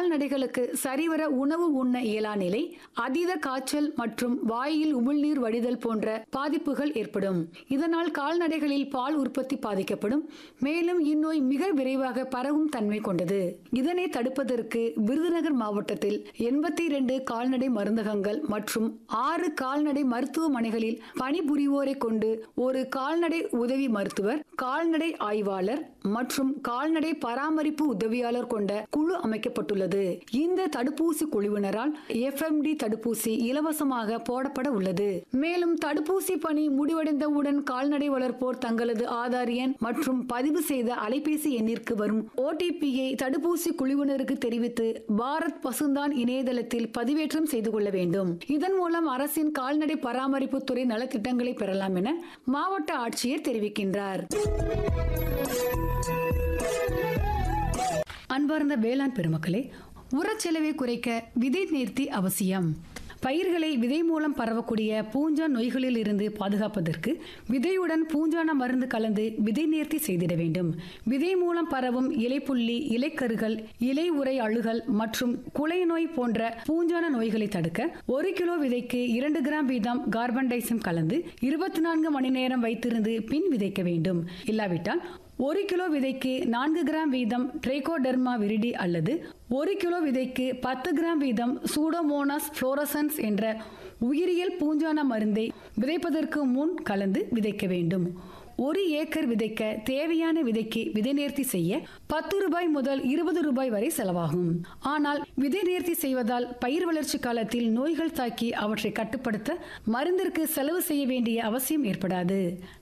கால்நடைகளுக்கு சரிவர உணவு உண்ண இயலா நிலை அதீத காய்ச்சல் மற்றும் வாயில் உமிழ்நீர் வடிதல் போன்ற பாதிப்புகள் ஏற்படும் இதனால் கால்நடைகளில் பால் உற்பத்தி பாதிக்கப்படும் மேலும் இந்நோய் மிக விரைவாக பரவும் தன்மை கொண்டது இதனை தடுப்பதற்கு விருதுநகர் மாவட்டத்தில் எண்பத்தி இரண்டு கால்நடை மருந்தகங்கள் மற்றும் ஆறு கால்நடை மருத்துவமனைகளில் பணிபுரிவோரை கொண்டு ஒரு கால்நடை உதவி மருத்துவர் கால்நடை ஆய்வாளர் மற்றும் கால்நடை பராமரிப்பு உதவியாளர் கொண்ட குழு அமைக்கப்பட்டுள்ளது இந்த தடுப்பூசி குழுவினரால் எஃப்எம்டி தடுப்பூசி இலவசமாக போடப்பட உள்ளது மேலும் தடுப்பூசி பணி முடிவடைந்தவுடன் கால்நடை வளர்ப்போர் தங்களது ஆதார் எண் மற்றும் பதிவு செய்த அலைபேசி எண்ணிற்கு வரும் ஓடிபியை தடுப்பூசி குழுவினருக்கு தெரிவித்து பாரத் பசுந்தான் இணையதளத்தில் பதிவேற்றம் செய்து கொள்ள வேண்டும் இதன் மூலம் அரசின் கால்நடை பராமரிப்பு துறை நலத்திட்டங்களை பெறலாம் என மாவட்ட ஆட்சியர் தெரிவிக்கின்றார் அன்பார்ந்த வேளாண் பெருமக்களே உரச்செலவை குறைக்க விதை நேர்த்தி அவசியம் பயிர்களை விதை மூலம் பரவக்கூடிய பூஞ்சான் நோய்களில் இருந்து பாதுகாப்பதற்கு விதையுடன் பூஞ்சான மருந்து கலந்து விதை நேர்த்தி செய்திட வேண்டும் விதை மூலம் பரவும் இலைப்புள்ளி இலைக்கருகள் இலை உரை அழுகல் மற்றும் குலை நோய் போன்ற பூஞ்சான நோய்களை தடுக்க ஒரு கிலோ விதைக்கு இரண்டு கிராம் வீதம் கார்பன் டைசம் கலந்து இருபத்தி நான்கு மணி நேரம் வைத்திருந்து பின் விதைக்க வேண்டும் இல்லாவிட்டால் ஒரு கிலோ விதைக்கு நான்கு கிராம் வீதம் ட்ரைகோடெர்மா விரிடி அல்லது ஒரு கிலோ விதைக்கு பத்து கிராம் வீதம் சூடோமோனாஸ் புளோரசன்ஸ் என்ற உயிரியல் பூஞ்சான மருந்தை விதைப்பதற்கு முன் கலந்து விதைக்க வேண்டும் ஒரு ஏக்கர் விதைக்க தேவையான விதைக்கு விதை நேர்த்தி செய்ய பத்து ரூபாய் முதல் இருபது ரூபாய் வரை செலவாகும் ஆனால் விதை நேர்த்தி செய்வதால் பயிர் வளர்ச்சி காலத்தில் நோய்கள் தாக்கி அவற்றை கட்டுப்படுத்த மருந்திற்கு செலவு செய்ய வேண்டிய அவசியம் ஏற்படாது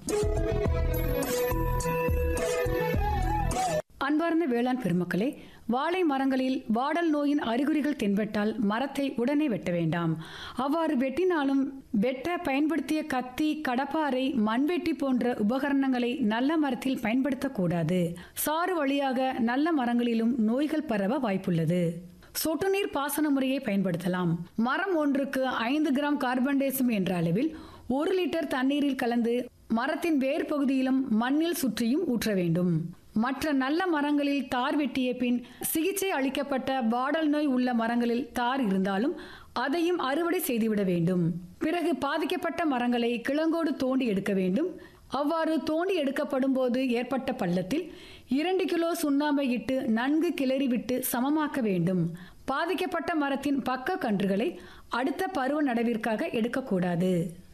அன்பார்ந்த வேளாண் பெருமக்களே வாழை மரங்களில் வாடல் நோயின் அறிகுறிகள் தென்பட்டால் மரத்தை உடனே வெட்ட வேண்டாம் அவ்வாறு வெட்டினாலும் வெட்ட பயன்படுத்திய கத்தி கடப்பாரை மண்வெட்டி போன்ற உபகரணங்களை நல்ல மரத்தில் பயன்படுத்தக்கூடாது சாறு வழியாக நல்ல மரங்களிலும் நோய்கள் பரவ வாய்ப்புள்ளது சொட்டு நீர் பாசன முறையை பயன்படுத்தலாம் மரம் ஒன்றுக்கு ஐந்து கிராம் கார்பன் டேசம் என்ற அளவில் ஒரு லிட்டர் தண்ணீரில் கலந்து மரத்தின் வேர் பகுதியிலும் மண்ணில் சுற்றியும் ஊற்ற வேண்டும் மற்ற நல்ல மரங்களில் தார் வெட்டிய பின் சிகிச்சை அளிக்கப்பட்ட வாடல் நோய் உள்ள மரங்களில் தார் இருந்தாலும் அதையும் அறுவடை செய்துவிட வேண்டும் பிறகு பாதிக்கப்பட்ட மரங்களை கிழங்கோடு தோண்டி எடுக்க வேண்டும் அவ்வாறு தோண்டி எடுக்கப்படும் போது ஏற்பட்ட பள்ளத்தில் இரண்டு கிலோ சுண்ணாம்பை இட்டு நன்கு கிளறி விட்டு சமமாக்க வேண்டும் பாதிக்கப்பட்ட மரத்தின் பக்க கன்றுகளை அடுத்த பருவ நடவிற்காக எடுக்கக்கூடாது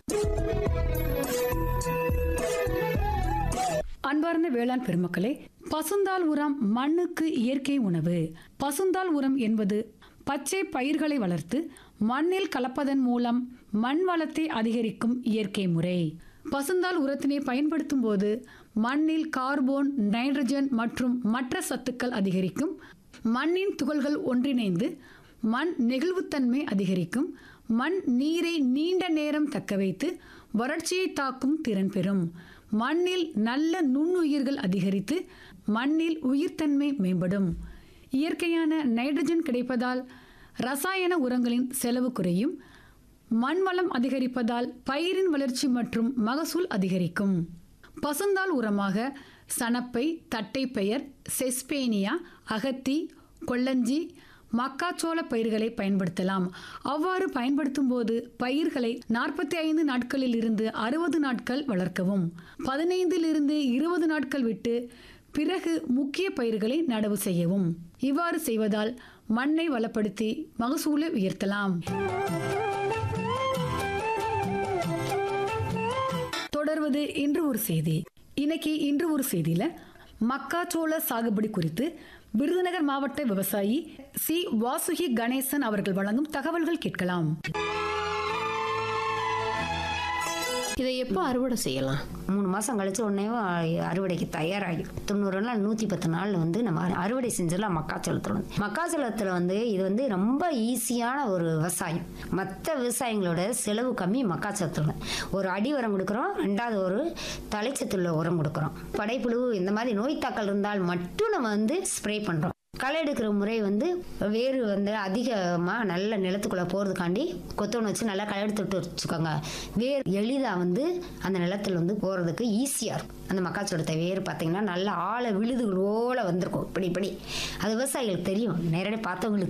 அன்பார்ந்த வேளாண் பெருமக்களே பசுந்தாள் உரம் மண்ணுக்கு இயற்கை உணவு பசுந்தாள் உரம் என்பது பச்சை பயிர்களை வளர்த்து மண்ணில் கலப்பதன் மூலம் மண் வளத்தை அதிகரிக்கும் இயற்கை முறை பசுந்தாள் உரத்தினை பயன்படுத்தும் போது மண்ணில் கார்போன் நைட்ரஜன் மற்றும் மற்ற சத்துக்கள் அதிகரிக்கும் மண்ணின் துகள்கள் ஒன்றிணைந்து மண் நெகிழ்வுத்தன்மை அதிகரிக்கும் மண் நீரை நீண்ட நேரம் தக்க வைத்து வறட்சியை தாக்கும் திறன் பெறும் மண்ணில் நல்ல நுண்ணுயிர்கள் அதிகரித்து மண்ணில் உயிர்த்தன்மை மேம்படும் இயற்கையான நைட்ரஜன் கிடைப்பதால் ரசாயன உரங்களின் செலவு குறையும் மண் வளம் அதிகரிப்பதால் பயிரின் வளர்ச்சி மற்றும் மகசூல் அதிகரிக்கும் பசுந்தாள் உரமாக சணப்பை தட்டைப்பெயர் செஸ்பேனியா அகத்தி கொல்லஞ்சி மக்காச்சோள பயிர்களை பயன்படுத்தலாம் அவ்வாறு பயன்படுத்தும் போது பயிர்களை நாற்பத்தி ஐந்து நாட்களில் இருந்து அறுபது நாட்கள் வளர்க்கவும் பதினைந்தில் இருந்து இருபது நாட்கள் விட்டு பிறகு முக்கிய பயிர்களை நடவு செய்யவும் இவ்வாறு செய்வதால் மண்ணை வளப்படுத்தி மகசூலை உயர்த்தலாம் தொடர்வது இன்று ஒரு செய்தி இன்னைக்கு இன்று ஒரு செய்தியில மக்காச்சோள சாகுபடி குறித்து விருதுநகர் மாவட்ட விவசாயி சி வாசுகி கணேசன் அவர்கள் வழங்கும் தகவல்கள் கேட்கலாம் இதை எப்போ அறுவடை செய்யலாம் மூணு மாதம் கழிச்சு உடனே அறுவடைக்கு தயாராகி தொண்ணூறு நாள் நூற்றி பத்து நாள் வந்து நம்ம அறுவடை செஞ்சிடலாம் மக்காச்சோளத்தில் வந்து மக்காச்சோளத்தில் வந்து இது வந்து ரொம்ப ஈஸியான ஒரு விவசாயம் மற்ற விவசாயங்களோட செலவு கம்மி மக்காச்சோளத்தில் ஒரு அடி உரம் கொடுக்குறோம் ரெண்டாவது ஒரு தலைச்சத்துள்ள உரம் கொடுக்குறோம் படைப்புழு இந்த மாதிரி நோய் தாக்கல் இருந்தால் மட்டும் நம்ம வந்து ஸ்ப்ரே பண்ணுறோம் களை எடுக்கிற முறை வந்து வேறு வந்து அதிகமாக நல்ல நிலத்துக்குள்ளே போகிறதுக்காண்டி கொத்தவனை வச்சு நல்லா களை எடுத்து விட்டு வச்சுக்கோங்க வேர் எளிதாக வந்து அந்த நிலத்தில் வந்து போகிறதுக்கு ஈஸியாக இருக்கும் அந்த மக்காச்சோளத்தை வேர் பார்த்தீங்கன்னா நல்ல ஆழ விழுதுகளோட வந்திருக்கும் இப்படி இப்படி அது விவசாயிகளுக்கு தெரியும் நேரடியாக பார்த்தவங்களுக்கு